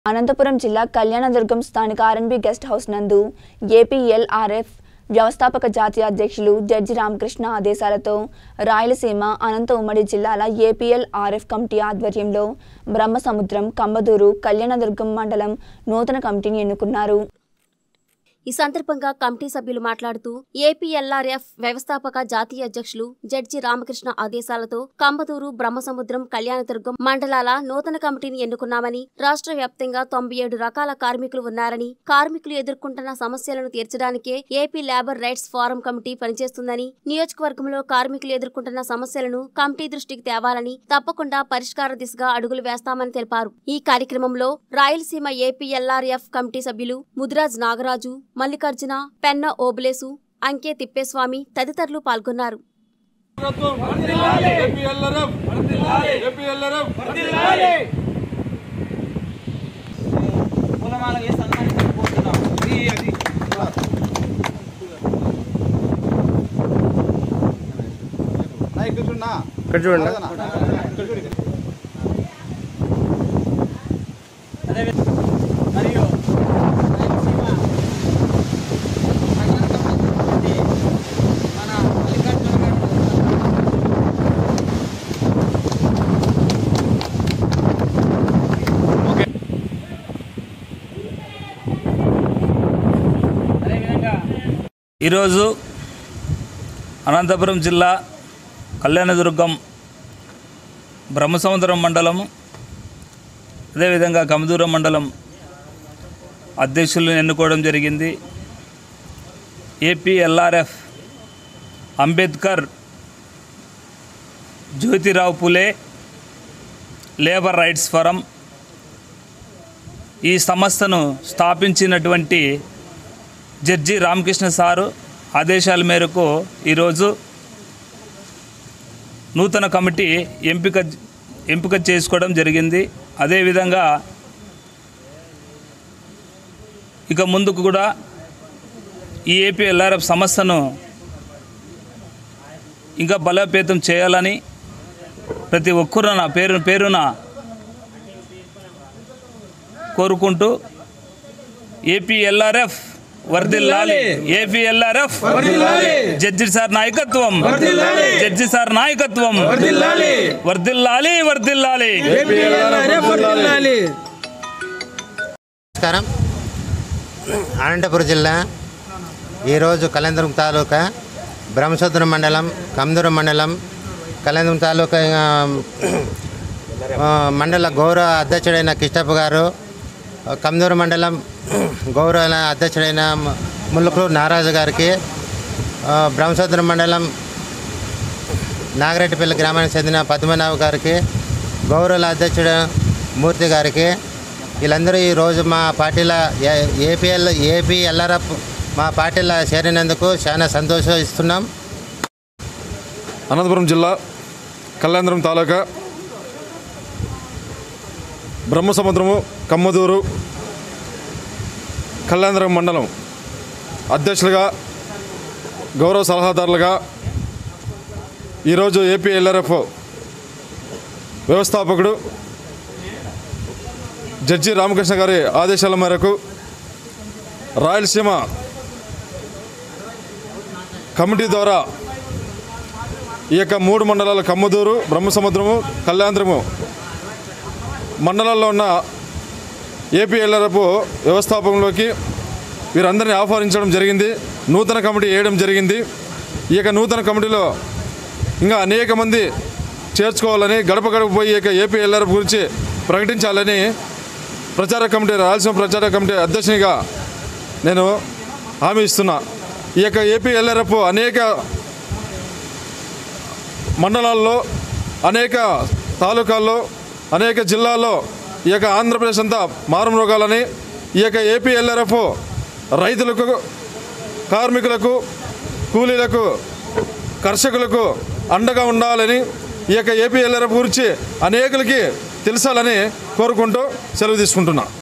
అనంతపురం జిల్లా కళ్యాణదుర్గం స్థానిక RNB guest house నందు ఏపీఎల్ఆర్ఎఫ్ వ్యవస్థాపక జాతీయ అధ్యక్షులు జడ్జి రామకృష్ణ ఆదేశాలతో రాయలసీమ అనంత ఉమ్మడి జిల్లాల ఏపీఎల్ఆర్ఎఫ్ కమిటీ ఆధ్వర్యంలో బ్రహ్మసముద్రం కంబదూరు కళ్యాణదుర్గం మండలం నూతన కమిటీని ఎన్నుకున్నారు ఈ సందర్భంగా కమిటీ సభ్యులు మాట్లాడుతూ ఏపీఎల్ఆర్ఎఫ్ వ్యవస్థాపక జాతీయ అధ్యక్షులు జడ్జి రామకృష్ణ ఆదేశాలతో కంబదూరు బ్రహ్మసముద్రం కళ్యాణదుర్గం మండలాల నూతన కమిటీని ఎన్నుకున్నామని రాష్ట్ర వ్యాప్తంగా తొంభై ఏడు రకాల కార్మికులు ఉన్నారని కార్మికులు ఎదుర్కొంటున్న సమస్యలను తీర్చడానికే AP labour rights forum committee పనిచేస్తుందని నియోజకవర్గంలో కార్మికులు ఎదుర్కొంటున్న సమస్యలను కమిటీ దృష్టికి తేవాలని తప్పకుండా పరిష్కార దిశగా అడుగులు వేస్తామని తెలిపారు ఈ కార్యక్రమంలో రాయలసీమ ఏపీఎల్ఆర్ఎఫ్ కమిటీ సభ్యులు ముదిరాజ్ నాగరాజు మల్లికార్జున పెన్న ఓబులేసు అంకే తిప్పేస్వామి తదితరులు పాల్గొన్నారు ఏపీఎల్ఆర్ఎఫ్ ఏపీఎల్ఆర్ఎఫ్ పూలమాల వేసి సన్మానించబోతున్నాం ఇక్కడ చూడన్నా ఇక్కడ చూడండి మరియు రాయలసీమ సంఘటన కమిటీ మన మల్లికార్జున గారు అదేవిధంగా ఈరోజు అనంతపురం జిల్లా కళ్యాణదుర్గం బ్రహ్మసముద్రం మండలం అదేవిధంగా కమదూరం మండలం అధ్యక్షులను ఎన్నుకోవడం జరిగింది ఏపీఎల్ఆర్ఎఫ్ అంబేద్కర్ జ్యోతిరావు పులే లేబర్ రైట్స్ ఫరం ఈ సంస్థను స్థాపించినటువంటి జడ్జి రామకృష్ణ సారు ఆదేశాల మేరకు ఈరోజు నూతన కమిటీ ఎంపిక ఎంపిక చేసుకోవడం జరిగింది అదేవిధంగా ఇక ముందుకు కూడా ఈ ఏపీ ఎల్ఆర్ఎఫ్ సంస్థను ఇంకా బలోపేతం చేయాలని ప్రతి ఒక్కరు నా పేరు పేరున కోరుకుంటూ ఏపీఎల్ఆర్ఎఫ్ వర్దిల్లాలి ఏపీఎల్ఆర్ఎఫ్ జడ్జి సార్ నాయకత్వం జడ్జి సార్ నాయకత్వం వర్దిల్లాలి వర్దిల్లాలి నమస్కారం అనంతపురం జిల్లా ఈరోజు కళ్యాణదుర్గం తాలూకా బ్రహ్మసముద్రం మండలం కమదురం మండలం కళ్యాణదుర్గం తాలూకా ఆ, ఆ, మండల గౌరవ అధ్యక్షుడైన కిష్టప్ప గారు కమదూరు మండలం గౌరవ అధ్యక్షుడైన ము- ముల్లకూరు నారాజు గారికి ఆ, బ్రహ్మసముద్రం మండలం నాగరెడ్డిపల్లి గ్రామానికి చెందిన పద్మనాభ గారికి గౌరవ అధ్యక్షుడు మూర్తి గారికి వీళ్ళందరూ ఈరోజు మా పార్టీల ఏ- ఏపీఎల్ ఏపీ ఎల్ఆర్ఎఫ్ మా పార్టీలో చేరినందుకు చాలా సంతోషిస్తున్నాం అనంతపురం జిల్లా కళ్యాణపురం తాలూకా బ్రహ్మసముద్రము కమ్మదూరు కళ్యాణపురం మండలం అధ్యక్షులుగా గౌరవ సలహాదారులుగా ఈరోజు ఏపీ ఎల్ఆర్ఎఫ్ వ్యవస్థాపకుడు జడ్జి రామకృష్ణ గారి ఆదేశాల మేరకు రాయలసీమ కమిటీ ద్వారా ఈ యొక్క మూడు మండలాల కమ్మదూరు బ్రహ్మసముద్రము కళ్యాణద్రము మండలాల్లో ఉన్న ఏపీ ఎల్ఆర్ఎఫ్ వ్యవస్థాపకంలోకి వీరందరినీ ఆహ్వానించడం జరిగింది నూతన కమిటీ వేయడం జరిగింది ఈ యొక్క నూతన కమిటీలో ఇంకా అనేక మంది చేర్చుకోవాలని గడప గడప పోయి ఈ యొక్క ఏపీ ఎల్ఆర్ఎఫ్ గురించి ప్రకటించాలని ప్రచార కమిటీ రాయలసీమ ప్రచార కమిటీ అధ్యక్షునిగా నేను హామీ ఇస్తున్నా ఈ యొక్క ఏపీ ఎల్ఆర్ఎఫ్ అనేక మండలాల్లో అనేక తాలూకాల్లో అనేక జిల్లాల్లో ఈ యొక్క ఆంధ్రప్రదేశ్ అంతా మారం రోగాలని ఈ యొక్క ఏపీ ఎల్ఆర్ఎఫ్ రైతులకు కార్మికులకు కూలీలకు కర్షకులకు అండగా ఉండాలని ఈ యొక్క ఏపీ ఎల్ఆర్ఎఫ్ గురించి అనేకులకి తెలుసాలని కోరుకుంటూ సెలవు తీసుకుంటున్నా